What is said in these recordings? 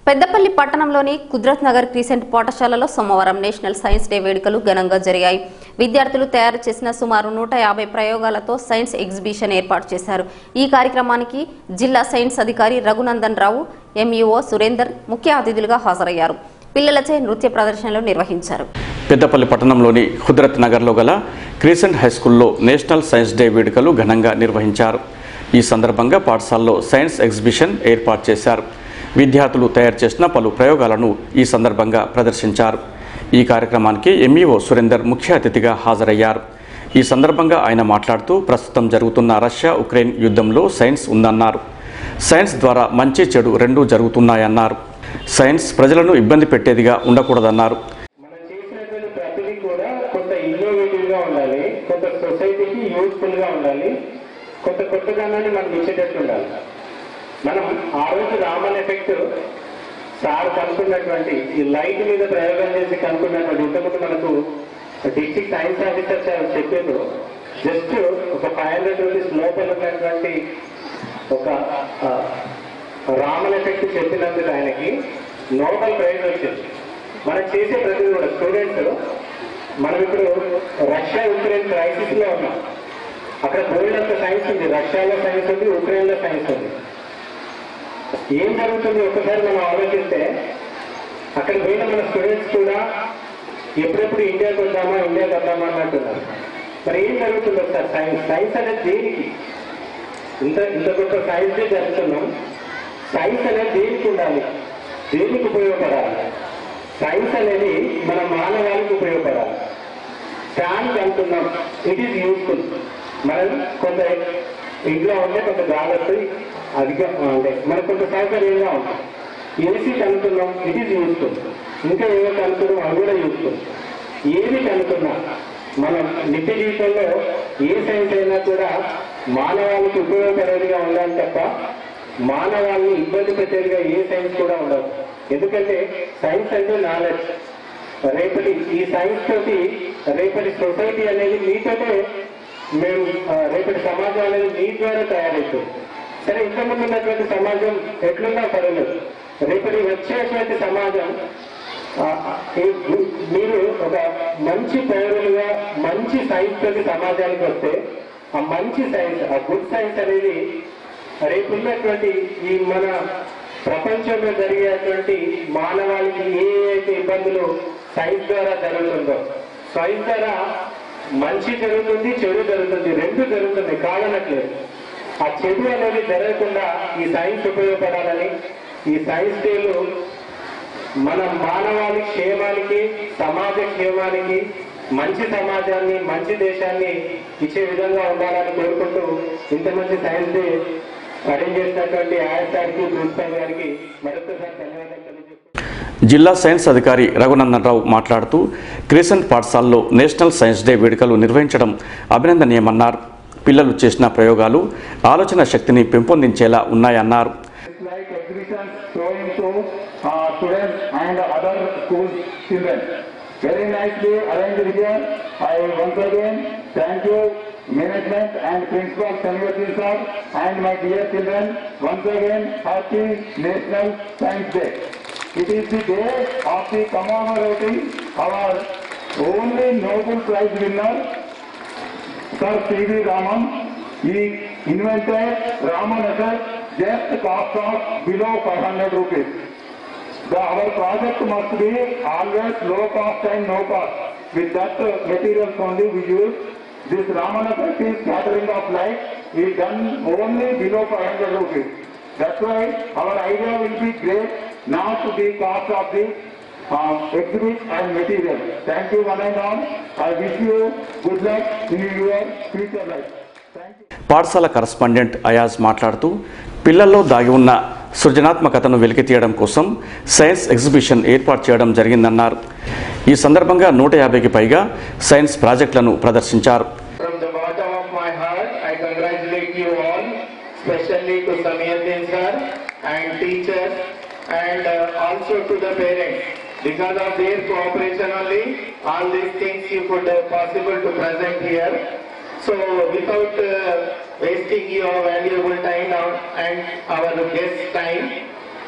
పెద్దపల్లి పట్టణంలోని కుద్రత్ నగర్ క్రీసెంట్ పాఠశాలలో సోమవారం నేషనల్ సైన్స్ డే వేడుకలు ఘనంగా జరిగాయి విద్యార్థులు తయారు చేసిన సుమారు నూట యాభై ప్రయోగాలతో సైన్స్ ఎగ్జిబిషన్ ఏర్పాటు చేశారు ఈ కార్యక్రమానికి జిల్లా సైన్స్ అధికారి రఘునందన్ రావు ఎంఈఓ సురేందర్ ముఖ్య అతిథులుగా హాజరయ్యారు పిల్లలచే నృత్య ప్రదర్శనలు నిర్వహించారు పెద్దపల్లి పట్టణంలోని హుద్రత్ నగర్లో గల క్రీసెంట్ హై స్కూల్లో నేషనల్ సైన్స్ డే వేడుకలు ఘనంగా నిర్వహించారు ఈ సందర్భంగా పాఠశాలలో సైన్స్ ఎగ్జిబిషన్ ఏర్పాటు చేశారు విద్యార్థులు తయారు చేసిన పలు ప్రయోగాలను ఈ సందర్భంగా ప్రదర్శించారు ఈ కార్యక్రమానికి ఎంఈఓ సురేందర్ ముఖ్య అతిథిగా హాజరయ్యారు ఈ సందర్భంగా ఆయన మాట్లాడుతూ ప్రస్తుతం జరుగుతున్న రష్యా ఉక్రెయిన్ యుద్ధంలో సైన్స్ ఉందన్నారు సైన్స్ ద్వారా మంచి చెడు రెండూ జరుగుతున్నాయన్నారు సైన్స్ ప్రజలను ఇబ్బంది పెట్టేదిగా ఉండకూడదన్నారు మనం చేసినటువంటి ప్రతిదీ కూడా కొంత ఇన్నోవేటివ్ గా ఉండాలి కొంత సొసైటీకి యూస్ఫుల్ గా ఉండాలి కొంత కొత్తదనాన్ని మనకి ఇచ్చేటట్టు ఉండాలి మనం ఆ రోజు రామన్ ఎఫెక్ట్ సార్ కనుక్కున్నటువంటి ఈ లైట్ మీద ప్రయోగం చేసి కనుక్కున్నటువంటి ఇంతకుముందు మనకు డిస్ట్రిక్ట్ సైన్స్ ఆఫీసర్ సార్ చెప్పారు జస్ట్ ఒక ఫైవ్ హండ్రెడ్ రూపీస్ లోపల ఉన్నటువంటి ఒక ఆ, రామన్ ఎఫెక్ట్ చెప్పినందుకు ఆయనకి నోబెల్ ప్రైజ్ వచ్చింది మనం చేసే ప్రతి కూడా స్టూడెంట్స్ మనం ఇప్పుడు రష్యా ఉక్రెయిన్ క్రైసిస్ లో ఉన్నాం అక్కడ బోల్డ్ అంత సైన్స్ ఉంది రష్యాలో సైన్స్ ఉంది ఉక్రెయిన్ లో సైన్స్ ఉంది ఏం జరుగుతుంది ఒకసారి మనం ఆలోచిస్తే అక్కడ పోయిన మన స్టూడెంట్స్ కూడా ఎప్పుడెప్పుడు ఇండియాకి వద్దామా ఇండియాకి వద్దామా అన్నట్టున్నారు మరి ఏం జరుగుతుంది ఒకసారి సైన్స్ సైన్స్ అనేది దేనికి ఇంత ఇంత గొప్ప సైన్స్ డే జరుగుతున్నాం సైన్స్ అనేది దేనికి ఉండాలి దేనికి ఉపయోగపడాలి సైన్స్ అనేది మన మానవాళికి ఉపయోగపడాలి ఫ్యాన్ అంటున్నాం ఇట్ ఈస్ యూస్ఫుల్ మనం కొంత ఇంట్లో ఉంటే కొంత గాలి వస్తుంది అధిక అంటే మనకు కొంత సౌకర్యంగా ఉంటుంది ఏసీ కనుక్కున్నాం ఇట్ ఈస్ యూస్ఫుల్ ఇంకా ఏవో కనుక్కున్నాం అవి కూడా యూస్ఫుల్ ఏది కనుక్కున్నా మనం నిత్య జీవితంలో ఏ సైన్స్ అయినా కూడా మానవాళికి ఉపయోగపడేదిగా ఉండాలి తప్ప మానవాళిని ఇబ్బంది పెట్టేదిగా ఏ సైన్స్ కూడా ఉండదు ఎందుకంటే సైన్స్ అంటే నాలెడ్జ్ రేపటి ఈ సైన్స్ తోటి రేపటి సొసైటీ అనేది మీతోటే మేము ఆ, రేపటి సమాజం అనేది మీ ద్వారా తయారవుతుంది సరే ఇంతకుముందు ఉన్నటువంటి సమాజం ఎట్లున్నా పర్వాలేదు రేపటి వచ్చేటువంటి సమాజం ఆ, ఆ, ఈ- మీరు ఒక మంచి పౌరులుగా మంచి సైన్స్ తోటి సమాజానికి వస్తే ఆ మంచి సైన్స్ ఆ గుడ్ సైన్స్ అనేది రేపు ఉన్నటువంటి ఈ మన ప్రపంచంలో జరిగేటువంటి మానవాళికి ఏ అయితే ఇబ్బందులు సైన్స్ ద్వారా జరుగుతుందో సైన్స్ ద్వారా మంచి జరుగుతుంది చెడు జరుగుతుంది రెండు జరుగుతుంది కాదనట్లేదు ఆ చెడు అనేది జరగకుండా ఈ సైన్స్ ఉపయోగపడాలని ఈ సైన్స్ డేలు మన మానవాళి క్షేమానికి సమాజ క్షేమానికి మంచి సమాజాన్ని మంచి దేశాన్ని ఇచ్చే విధంగా ఉండాలని కోరుకుంటూ ఇంత మంచి సైన్స్ డే అరేంజ్ చేసినటువంటి ఆయస్ గారికి ప్రిన్సిపల్ గారికి మరొకసారి ధన్యవాదాలు తెలియజేస్తున్నాను జిల్లా సైన్స్ అధికారి రఘునందన్ రావు మాట్లాడుతూ క్రీసెంట్ పాఠశాలలో నేషనల్ సైన్స్ డే వేడుకలు నిర్వహించడం అభినందనీయమన్నారు పిల్లలు చేసిన ప్రయోగాలు ఆలోచన శక్తిని పెంపొందించేలా ఉన్నాయన్నారు like exhibitions showing to uh, students and other school children. Very nicely arranged here. I once again thank you management and principal Sanyatin sir and my dear children. Once again happy National Science Day. It is the day of the commemorating our only Nobel Prize winner Sir C.V. Raman, he invented Raman effect just cost of below 500 rupees. The, our project must be always low cost and no cost. With that uh, materials only we use. This Raman effect is scattering of light is done only below 500 rupees. That's why our idea will be great, not the cost of the uh, exhibit and material. Thank you one and all. I wish you good luck in your future life. Thank you. పాఠశాల correspondent Ayaz మాట్లాడుతూ పిల్లల్లో దాగి ఉన్న సృజనాత్మకతను వెలికితీయడం కోసం science exhibition ఏర్పాటు చేయడం జరిగిందన్నారు ఈ సందర్భంగా నూట యాభైకి పైగా సైన్స్ ప్రాజెక్టులను ప్రదర్శించారు From the bottom of my heart, I congratulate you all, especially to Samyatin sir and teachers and uh, also to the parents. Because of their cooperation only, all these things you could uh, possible to present here. So without uh, wasting your valuable time now and our guest time,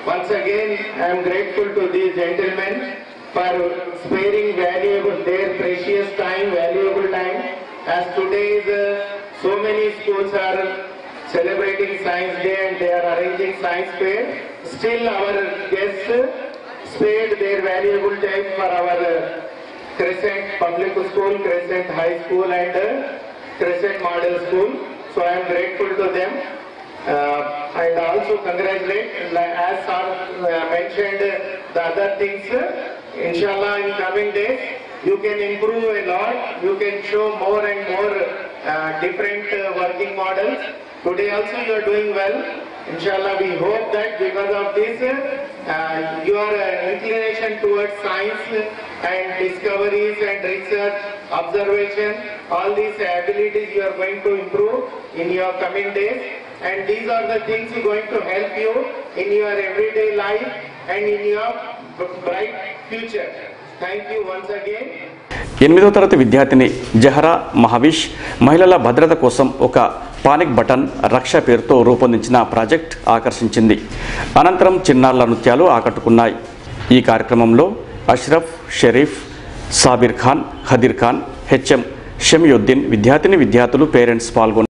Once again, I am grateful to these gentlemen for sparing valuable, their precious time, valuable time, as today is, uh, so many schools are celebrating Science Day and they are arranging science fair. Still, our guests spared their valuable time for our uh, Crescent Public School, Crescent High School and uh, Crescent Model School. So I am grateful to them. Uh, and also congratulate, like as sir uh, mentioned, uh, the other things, uh, inshallah in coming days, you can improve a lot, you can show more and more uh, different uh, working models. Today also you are doing well. Inshallah we hope that because of this, uh, your uh, inclination towards science and discoveries and research, observation, all these abilities you are going to improve in your coming days. And these are the things going to help you in your everyday life and in your b- bright future. Thank you once again. ఎనిమిదో తరగతి విద్యార్థిని Jahra మహావిష్ మహిళల భద్రత కోసం ఒక panic button రక్ష పేరుతో రూపొందించిన ప్రాజెక్ట్ ఆకర్షించింది అనంతరం చిన్నారుల నృత్యాలు ఆకట్టుకున్నాయి ఈ కార్యక్రమంలో అష్రఫ్ షరీఫ్ సాబిర్ ఖాన్ ఖదీర్ ఖాన్ హెచ్ఎం షమియుద్దీన్ విద్యార్థిని విద్యార్థులు పేరెంట్స్ పాల్గొన్నారు